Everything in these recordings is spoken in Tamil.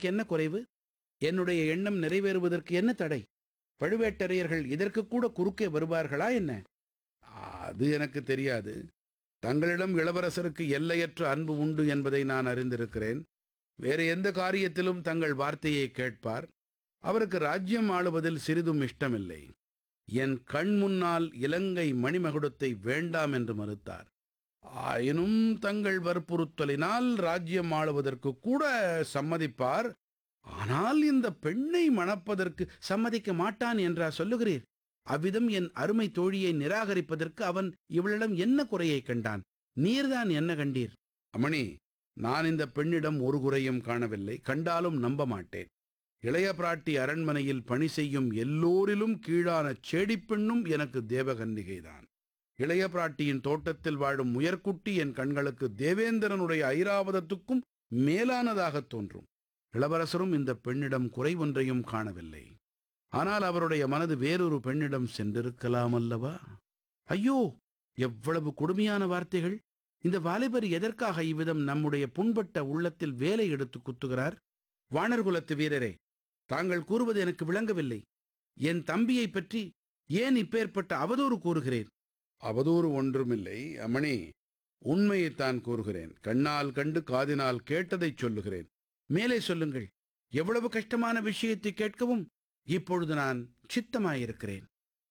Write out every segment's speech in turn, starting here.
எனக்கு என்ன குறைவு என்னுடைய எண்ணம் நிறைவேறுவதற்கு என்ன தடை பழுவேட்டரையர்கள் இதற்கு கூட குறுக்கே வருவார்களா என்ன அது எனக்கு தெரியாது தங்களிடம் இளவரசருக்கு எல்லையற்ற அன்பு உண்டு என்பதை நான் அறிந்திருக்கிறேன் வேறு எந்த காரியத்திலும் தங்கள் வார்த்தையை கேட்பார் அவருக்கு ராஜ்யம் ஆளுவதில் சிறிதும் இஷ்டமில்லை என் கண் முன்னால் இலங்கை மணிமகுடத்தை வேண்டாம் என்று மறுத்தார் ஆயினும் தங்கள் வற்புறுத்தலினால் ராஜ்யம் ஆளுவதற்கு கூட சம்மதிப்பார் ஆனால் இந்த பெண்ணை மணப்பதற்கு சம்மதிக்க மாட்டான் என்றா சொல்லுகிறீர் அவ்விதம் என் அருமை தோழியை நிராகரிப்பதற்கு அவன் இவளிடம் என்ன குறையை கண்டான் நீர்தான் என்ன கண்டீர் அமணி நான் இந்த பெண்ணிடம் ஒரு குறையும் காணவில்லை கண்டாலும் நம்ப மாட்டேன் இளைய பிராட்டி அரண்மனையில் பணி செய்யும் எல்லோரிலும் கீழான செடிப்பெண்ணும் எனக்கு தேவகன்னிகைதான் இளைய பிராட்டியின் தோட்டத்தில் வாழும் முயற்குட்டி என் கண்களுக்கு தேவேந்திரனுடைய ஐராவதத்துக்கும் மேலானதாகத் தோன்றும் இளவரசரும் இந்த பெண்ணிடம் குறை ஒன்றையும் காணவில்லை ஆனால் அவருடைய மனது வேறொரு பெண்ணிடம் சென்றிருக்கலாம் அல்லவா ஐயோ எவ்வளவு கொடுமையான வார்த்தைகள் இந்த வாலிபர் எதற்காக இவ்விதம் நம்முடைய புண்பட்ட உள்ளத்தில் வேலை எடுத்து குத்துகிறார் வானர்குலத்து வீரரே தாங்கள் கூறுவது எனக்கு விளங்கவில்லை என் தம்பியைப் பற்றி ஏன் இப்பேற்பட்ட அவதூறு கூறுகிறேன் அவதூறு ஒன்றுமில்லை அமணி உண்மையைத்தான் கூறுகிறேன் கண்ணால் கண்டு காதினால் கேட்டதைச் சொல்லுகிறேன் மேலே சொல்லுங்கள் எவ்வளவு கஷ்டமான விஷயத்தை கேட்கவும் இப்பொழுது நான் சித்தமாயிருக்கிறேன்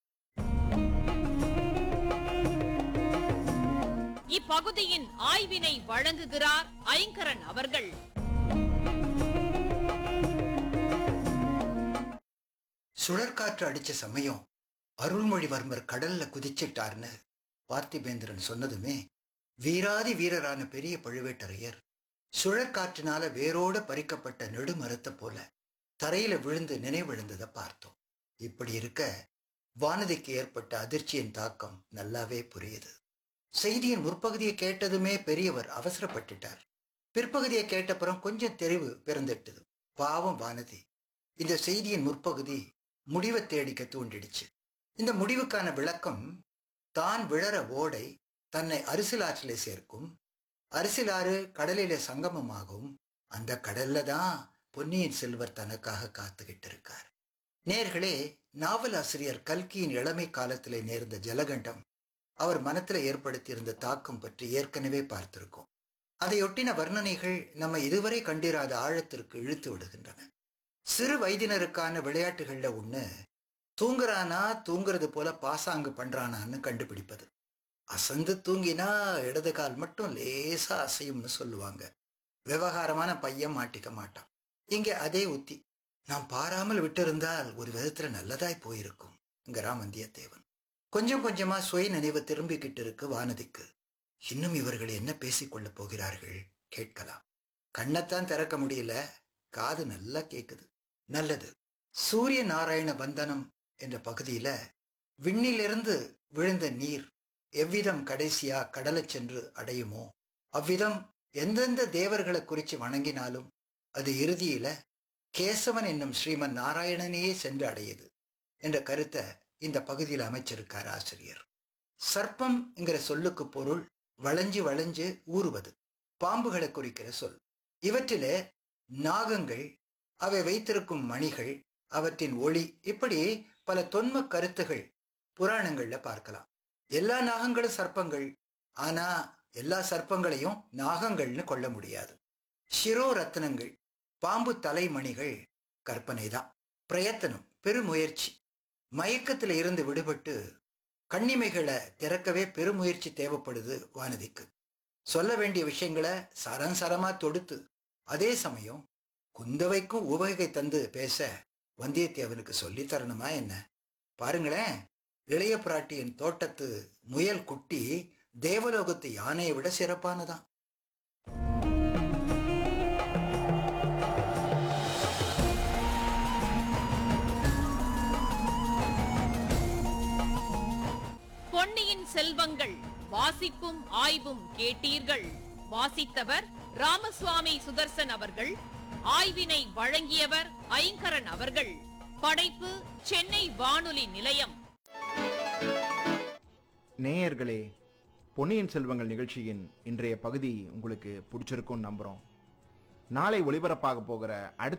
இப்பகுதியின் ஆய்வினை வழங்குகிறார் ஐங்கரன் அவர்கள் சுழற்காற்று அடிச்ச சமயம் அருள்மொழிவர்மர் கடல்ல குதிச்சிட்டார்னு பார்த்திபேந்திரன் சொன்னதுமே வீராதி வீரரான பெரிய பழுவேட்டரையர் சுழற்காற்றினால வேரோட பறிக்கப்பட்ட நெடுமரத்தை போல தரையில விழுந்து நினைவிழுந்ததை பார்த்தோம் இப்படி இருக்க வானதிக்கு ஏற்பட்ட அதிர்ச்சியின் தாக்கம் நல்லாவே புரியுது செய்தியின் முற்பகுதியை கேட்டதுமே பெரியவர் அவசரப்பட்டுட்டார் பிற்பகுதியை கேட்டப்புறம் கொஞ்சம் தெரிவு பிறந்துட்டது பாவம் வானதி இந்த செய்தியின் முற்பகுதி முடிவை தேடிக்க தூண்டிடுச்சு இந்த முடிவுக்கான விளக்கம் தான் விழற ஓடை தன்னை அரிசிலாற்றிலே சேர்க்கும் அரிசிலாறு கடலிலே சங்கமமாகும் அந்த கடல்ல தான் பொன்னியின் செல்வர் தனக்காக காத்துக்கிட்டு இருக்கார் நேர்களே நாவல் ஆசிரியர் கல்கியின் இளமை காலத்திலே நேர்ந்த ஜலகண்டம் அவர் மனத்துல ஏற்படுத்தியிருந்த தாக்கம் பற்றி ஏற்கனவே பார்த்திருக்கோம் அதையொட்டின வர்ணனைகள் நம்ம இதுவரை கண்டிராத ஆழத்திற்கு இழுத்து விடுகின்றன சிறு வயதினருக்கான விளையாட்டுகள்ல ஒண்ணு தூங்குறானா தூங்குறது போல பாசாங்கு பண்றானான்னு கண்டுபிடிப்பது அசந்து தூங்கினா இடது கால் மட்டும் லேசா அசையும்னு சொல்லுவாங்க விவகாரமான பையன் மாட்டிக்க மாட்டான் இங்க அதே உத்தி நாம் பாராமல் விட்டிருந்தால் ஒரு விதத்துல நல்லதாய் போயிருக்கும் வந்தியத்தேவன் கொஞ்சம் கொஞ்சமா சுய நினைவு திரும்பிக்கிட்டு இருக்கு வானதிக்கு இன்னும் இவர்கள் என்ன பேசிக்கொள்ளப் போகிறார்கள் கேட்கலாம் கண்ணைத்தான் திறக்க முடியல காது நல்லா கேக்குது நல்லது சூரிய நாராயண பந்தனம் என்ற பகுதியில விண்ணிலிருந்து விழுந்த நீர் எவ்விதம் கடைசியா கடலை சென்று அடையுமோ அவ்விதம் எந்தெந்த தேவர்களை குறித்து வணங்கினாலும் அது இறுதியில கேசவன் என்னும் ஸ்ரீமன் நாராயணனையே சென்று அடையுது என்ற கருத்தை இந்த பகுதியில் அமைச்சிருக்கார் ஆசிரியர் சர்ப்பம்ங்கிற சொல்லுக்கு பொருள் வளைஞ்சு வளைஞ்சு ஊறுவது பாம்புகளை குறிக்கிற சொல் இவற்றிலே நாகங்கள் அவை வைத்திருக்கும் மணிகள் அவற்றின் ஒளி இப்படி பல தொன்ம கருத்துகள் புராணங்கள்ல பார்க்கலாம் எல்லா நாகங்களும் சர்ப்பங்கள் ஆனா எல்லா சர்ப்பங்களையும் நாகங்கள்னு கொள்ள முடியாது சிரோ ரத்னங்கள் பாம்பு தலைமணிகள் கற்பனைதான் பிரயத்தனம் பெருமுயற்சி மயக்கத்துல இருந்து விடுபட்டு கண்ணிமைகளை திறக்கவே பெருமுயற்சி தேவைப்படுது வானதிக்கு சொல்ல வேண்டிய விஷயங்களை சரசரமா தொடுத்து அதே சமயம் குந்தவைக்கும் உவகை தந்து பேச வந்தியத்தேவனுக்கு சொல்லி தரணுமா என்ன பாருங்களேன் இளைய பிராட்டியின் தோட்டத்து முயல் குட்டி தேவலோகத்து யானையை விட சிறப்பானதான் பொன்னியின் செல்வங்கள் வாசிப்பும் ஆய்வும் கேட்டீர்கள் வாசித்தவர் ராமசுவாமி சுதர்சன் அவர்கள் ஆய்வினை வழங்கியவர் ஐங்கரன் அவர்கள் படைப்பு சென்னை வானொலி நிலையம் நேயர்களே பொன்னியின் செல்வங்கள் நிகழ்ச்சியின் இன்றைய பகுதி உங்களுக்கு பிடிச்சிருக்கும்னு நம்புகிறோம் நாளை ஒளிபரப்பாக போகிற அடுத்த